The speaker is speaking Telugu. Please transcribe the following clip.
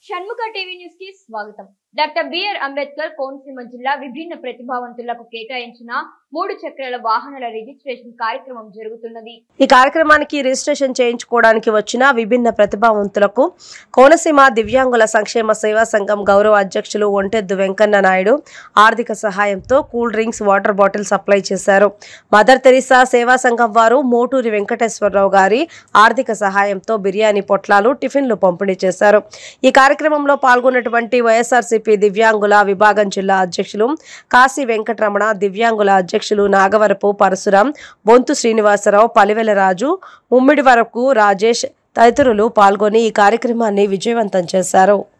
షణ్ముఖ టీవీ న్యూస్ కి స్వాగతం డాక్టర్ బిఆర్ అంబేద్కర్ కోనసీమ జిల్లా విభిన్న ప్రతిభావంతులకు కేటాయించిన మూడు చక్రాల వాహనాల రిజిస్ట్రేషన్ కార్యక్రమం జరుగుతున్నది ఈ కార్యక్రమానికి రిజిస్ట్రేషన్ చేయించుకోవడానికి వచ్చిన విభిన్న ప్రతిభావంతులకు కోనసీమ దివ్యాంగుల సంక్షేమ సేవా సంఘం గౌరవ అధ్యక్షులు ఒంటెద్దు వెంకన్న నాయుడు ఆర్థిక సహాయంతో cool drinks water bottle supply చేశారు మదర్ తెరిసా సేవా సంఘం వారు మోటూరి వెంకటేశ్వరరావు గారి ఆర్థిక సహాయంతో బిర్యానీ పొట్లాలు టిఫిన్లు పంపిణీ చేశారు ఈ కార్యక్రమంలో పాల్గొన్నటువంటి వైఎస్ఆర్సీపీ దివ్యాంగుల విభాగం జిల్లా అధ్యక్షులు కాశీ వెంకటరమణ దివ్యాంగుల అధ్యక్షులు నాగవరపు పరశురాం బొంతు శ్రీనివాసరావు పలివెల రాజు ముమ్మిడి వరకు రాజేష్ తదితరులు పాల్గొని ఈ కార్యక్రమాన్ని విజయవంతం చేశారు